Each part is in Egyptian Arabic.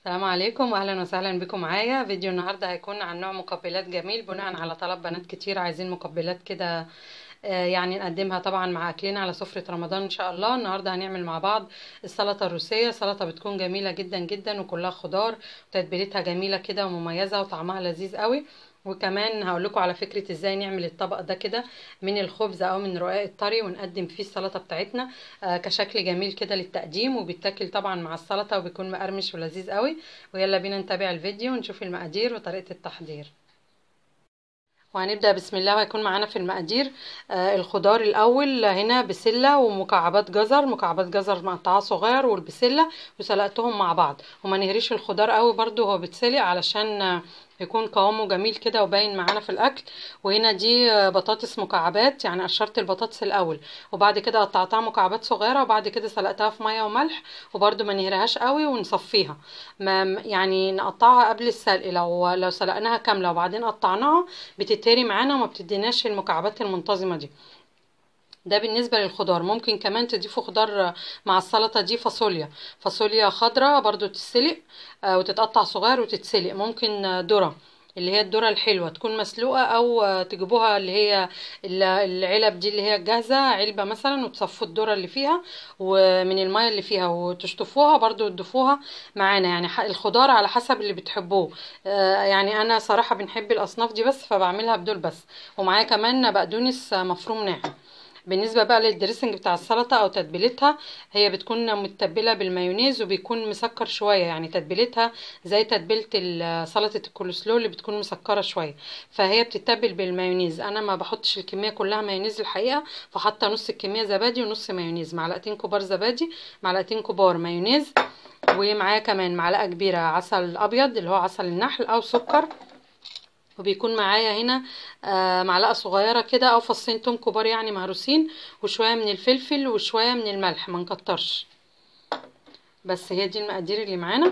السلام عليكم واهلا وسهلا بكم معايا فيديو النهارده هيكون عن نوع مقبلات جميل بناء على طلب بنات كتير عايزين مقبلات كده آه، يعني نقدمها طبعا مع اكلنا على سفرة رمضان ان شاء الله النهارده هنعمل مع بعض السلطه الروسيه سلطه بتكون جميله جدا جدا وكلها خضار وتتبيلتها جميله كده ومميزه وطعمها لذيذ قوي وكمان هقول لكم على فكره ازاي نعمل الطبق ده كده من الخبز او من رقاق الطري ونقدم فيه السلطه بتاعتنا آه كشكل جميل كده للتقديم وبيتاكل طبعا مع السلطه وبيكون مقرمش ولذيذ قوي ويلا بينا نتابع الفيديو ونشوف المقادير وطريقه التحضير وهنبدأ بسم الله وهيكون معانا في المقادير آه الخضار الأول هنا بسلة ومكعبات جزر مكعبات جزر مقطعة صغير والبسلة وسلقتهم مع بعض وما نهريش الخضار قوي برضو هو بتسلق علشان آه يكون قوامه جميل كده وباين معانا في الاكل وهنا دي بطاطس مكعبات يعني قشرت البطاطس الاول وبعد كده قطعتها مكعبات صغيره وبعد كده سلقتها في ميه وملح وبرده ما نهرهاش قوي ونصفيها ما يعني نقطعها قبل السلق لو لو سلقناها كامله وبعدين قطعناها بتتهري معانا وما بتديناش المكعبات المنتظمه دي ده بالنسبة للخضار ممكن كمان تضيفوا خضار مع السلطة دي فاصوليا فاصوليا خضراء برضو تتسلق وتتقطع صغير وتتسلق ممكن ذرة اللي هي الذرة الحلوة تكون مسلوقة أو تجيبوها اللي هي العلب دي اللي هي الجاهزة علبة مثلا وتصفوا الذرة اللي فيها ومن المية اللي فيها وتشطفوها برضو تضيفوها معانا يعني الخضار على حسب اللي بتحبوه يعني أنا صراحة بنحب الأصناف دي بس فبعملها بدول بس ومعايا كمان بقدونس مفروم ناعم بالنسبه بقى للدريسنج بتاع السلطه او تتبيلتها هي بتكون متبله بالمايونيز وبيكون مسكر شويه يعني تتبيلتها زي تتبيله سلطه الكولسلو اللي بتكون مسكره شويه فهي بتتبل بالمايونيز انا ما بحطش الكميه كلها مايونيز الحقيقه فحاطه نص الكميه زبادي ونص مايونيز معلقتين كبار زبادي معلقتين كبار مايونيز ومعايا كمان معلقه كبيره عسل ابيض اللي هو عسل النحل او سكر وبيكون معايا هنا آه معلقه صغيره كده او فصين توم كبار يعني مهروسين وشويه من الفلفل وشويه من الملح ما نكترش بس هي دي المقادير اللي معانا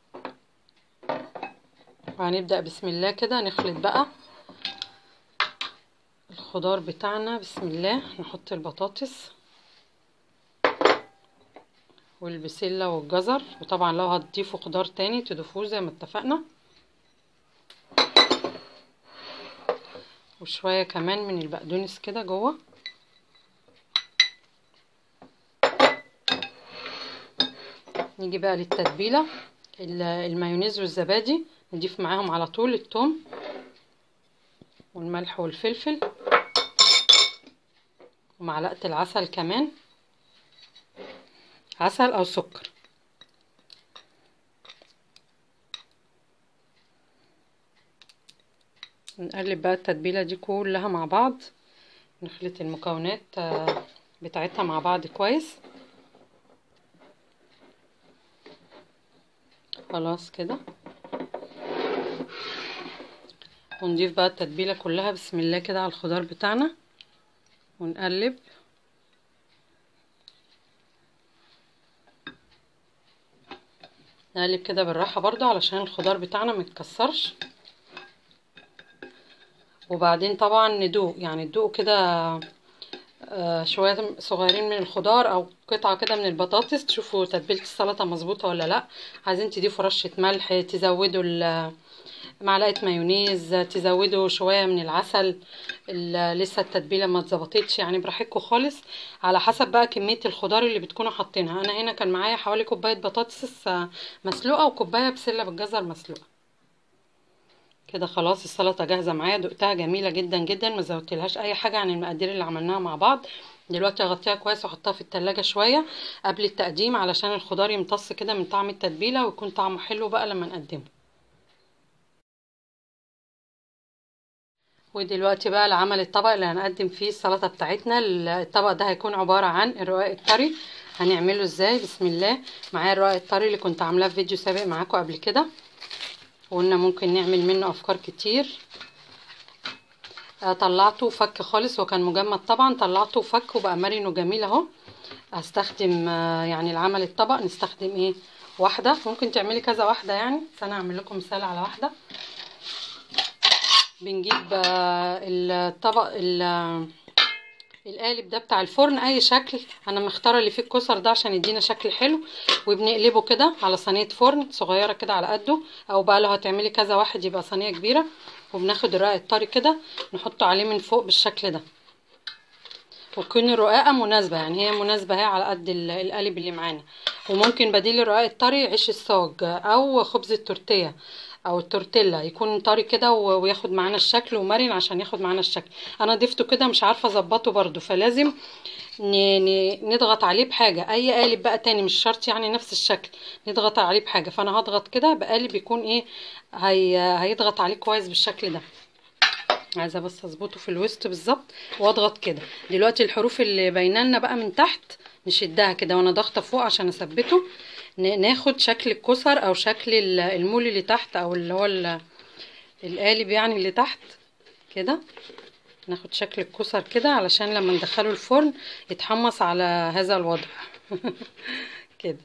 وهنبدا بسم الله كده نخلط بقى الخضار بتاعنا بسم الله نحط البطاطس والبسله والجزر وطبعا لو هتضيفوا خضار تاني تضيفوه زي ما اتفقنا وشوية كمان من البقدونس كده جوه نيجي بقى للتتبيلة المايونيز والزبادي نضيف معاهم على طول التوم والملح والفلفل ومعلقة العسل كمان عسل او سكر نقلب بقى التتبيله دي كلها مع بعض نخلط المكونات بتاعتها مع بعض كويس خلاص كده ونضيف بقى التتبيله كلها بسم الله كده على الخضار بتاعنا ونقلب نقلب كده بالراحه برضو علشان الخضار بتاعنا ما يتكسرش وبعدين طبعا ندوق يعني ندوق كده آه شوية صغيرين من الخضار او قطعة كده من البطاطس تشوفوا تتبيلة السلطة مظبوطة ولا لا عايزين تضيفوا رشة ملح تزودوا معلقة مايونيز تزودوا شوية من العسل لسه التتبيلة ما اتظبطتش يعني براحتكم خالص على حسب بقى كمية الخضار اللي بتكونوا حاطينها انا هنا كان معايا حوالي كوباية بطاطس مسلوقة وكوباية بسلة بالجزر مسلوقة كده خلاص السلطه جاهزه معايا دقتها جميله جدا جدا ما زودتلهاش اي حاجه عن المقادير اللي عملناها مع بعض دلوقتي اغطيها كويس واحطها في التلاجة شويه قبل التقديم علشان الخضار يمتص كده من طعم التتبيله ويكون طعمه حلو بقى لما نقدمه ودلوقتي بقى لعمل الطبق اللي هنقدم فيه السلطه بتاعتنا الطبق ده هيكون عباره عن الرقاق الطري هنعمله ازاي بسم الله معايا الرقاق الطري اللي كنت عاملاه في فيديو سابق معاكم قبل كده وقلنا ممكن نعمل منه افكار كتير طلعته وفك خالص وكان مجمد طبعا طلعته وفك وبقى مرن وجميل اهو هستخدم يعني العمل الطبق نستخدم ايه واحده ممكن تعملي كذا واحده يعني بس انا هعمل لكم مثال على واحده بنجيب الطبق القالب ده بتاع الفرن اي شكل انا مختاره اللي فيه الكسر ده عشان يدينا شكل حلو وبنقلبه كده على صينيه فرن صغيره كده على قده او بقى لو هتعملي كذا واحد يبقى صينيه كبيره وبناخد الرقاق الطري كده نحطه عليه من فوق بالشكل ده وتكون الرقاقه مناسبه يعني هي مناسبه اهي على قد ال- القالب اللي معانا وممكن بديل الرقاق الطري عيش الصاج او خبز التورتيه او التورتيلا يكون طري كده و- وياخد معانا الشكل ومرن عشان ياخد معانا الشكل انا ضفته كده مش عارفه اظبطه برضو فلازم ن- ن- نضغط عليه بحاجه اي قالب بقى تاني مش شرط يعني نفس الشكل نضغط عليه بحاجه فانا هضغط كده بقالب يكون ايه هي هيضغط عليه كويس بالشكل ده عايزه بس اظبطه في الوسط بالظبط واضغط كده دلوقتي الحروف اللي باينه لنا بقى من تحت نشدها كده وانا ضاغطه فوق عشان اثبته ن- ناخد شكل الكسر او شكل ال- المول اللي تحت او اللي هو ال- القالب يعني اللي تحت كده ناخد شكل الكسر كده علشان لما ندخله الفرن يتحمص على هذا الوضع كده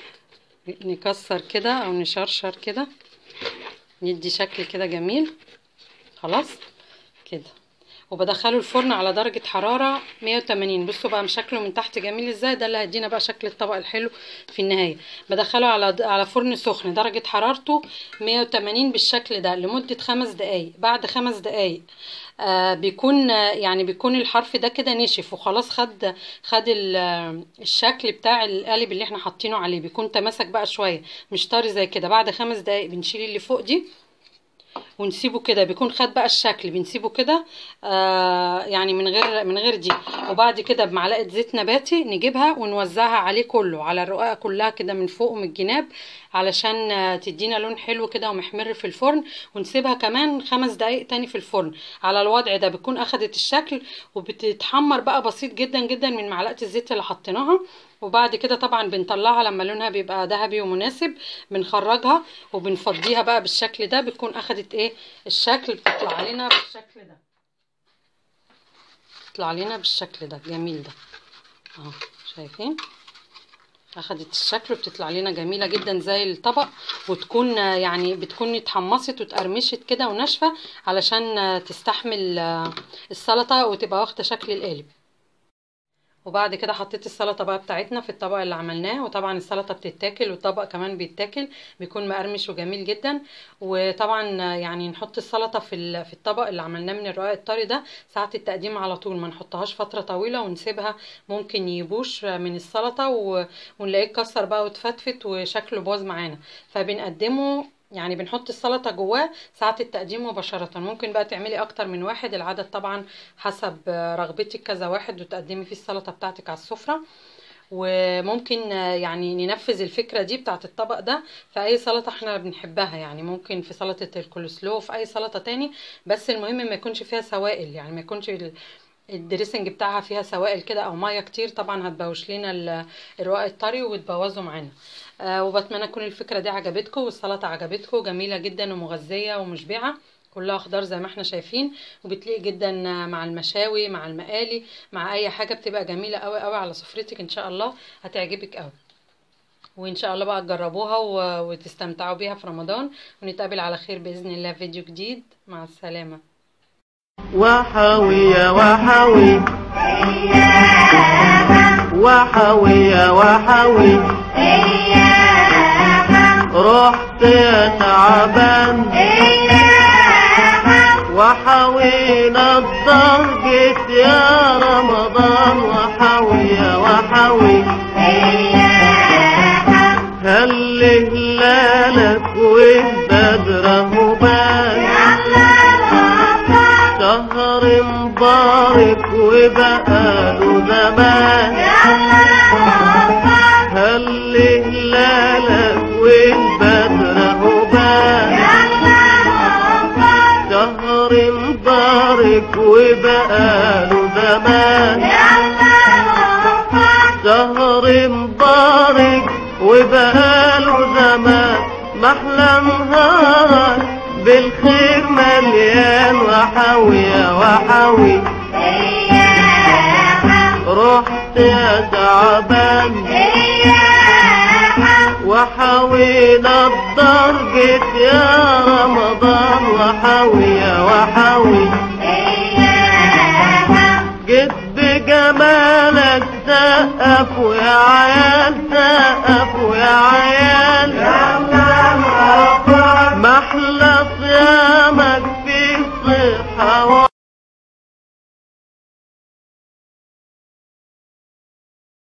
نكسر كده او نشرشر كده ندي شكل كده جميل خلاص كده وبدخله الفرن على درجة حرارة 180 بصوا بقى شكله من تحت جميل ازاي ده اللي هيدينا بقى شكل الطبق الحلو في النهاية بدخله على على فرن سخن درجة حرارته 180 بالشكل ده لمدة خمس دقايق بعد خمس دقايق آه بيكون آه، يعني بيكون الحرف ده كده نشف وخلاص خد خد ال- آه، الشكل بتاع القالب اللي احنا حاطينه عليه بيكون تماسك بقى شوية مش طري زي كده بعد خمس دقايق بنشيل اللي فوق دي ونسيبه كده بيكون خد بقى الشكل بنسيبه كده آه يعني من غير من غير دي وبعد كده بمعلقه زيت نباتي نجيبها ونوزعها عليه كله على الرقاقه كلها كده من فوق ومن الجناب علشان آه، تدينا لون حلو كده ومحمر في الفرن ونسيبها كمان خمس دقايق تاني في الفرن على الوضع ده بتكون اخدت الشكل وبتتحمر بقى بسيط جدا جدا من معلقه الزيت اللي حطيناها وبعد كده طبعا بنطلعها لما لونها بيبقى ذهبي ومناسب بنخرجها وبنفضيها بقى بالشكل ده بتكون اخدت ايه الشكل بتطلع لنا بالشكل ده بتطلع لنا بالشكل ده الجميل ده اهو شايفين اخدت الشكل وبتطلع لنا جميله جدا زي الطبق وتكون آه، يعني بتكون اتحمصت واتقرمشت كده وناشفه علشان آه، تستحمل آه، السلطه وتبقى واخده شكل القالب وبعد كده حطيت السلطه بقى بتاعتنا في الطبق اللي عملناه وطبعا السلطه بتتاكل والطبق كمان بيتاكل بيكون مقرمش وجميل جدا وطبعا يعني نحط السلطه في ال- في الطبق اللي عملناه من الرقاق الطري ده ساعه التقديم على طول ما نحطهاش فتره طويله ونسيبها ممكن يبوش من السلطه و- ونلاقيه اتكسر بقى واتفتفت وشكله باظ معانا فبنقدمه يعني بنحط السلطة جواه ساعة التقديم مباشرة ممكن بقى تعملي أكتر من واحد العدد طبعا حسب رغبتك كذا واحد وتقدمي فيه السلطة بتاعتك على السفرة وممكن آه، يعني ننفذ الفكرة دي بتاعت الطبق ده في أي سلطة احنا بنحبها يعني ممكن في سلطة الكولسلو في أي سلطة تاني بس المهم ما يكونش فيها سوائل يعني ما يكونش ال- الدريسنج بتاعها فيها سوائل كده او ميه كتير طبعا هتبوش لنا ال- الرقاق الطري وتبوظه معانا آه وبتمنى تكون الفكره دي عجبتكم والسلطه عجبتكم جميله جدا ومغذيه ومشبعه كلها خضار زي ما احنا شايفين وبتليق جدا مع المشاوي مع المقالي مع اي حاجه بتبقى جميله قوي قوي على سفرتك ان شاء الله هتعجبك قوي وان شاء الله بقى تجربوها و- وتستمتعوا بيها في رمضان ونتقابل على خير باذن الله في فيديو جديد مع السلامه وحوي يا وحوي وحوي يا وحوي رحت يا تعبان وحوينا الظهر جيت يا رمضان وحوي يا وحوي هل هلالك والبدر بان شهر مبارك وبقاله زمان هل هلالك والبدر بان شهر مبارك وبقاله زمان شهر مبارك وبقاله زمان محلى نهار بالخير مليان وحوي يا وحوي رحت يا تعبان وحوينا الدار جيت يا رمضان وحوي يا وحوي جيت بجد جمالك سقفوا يا عيال سقفوا يا عيال محلى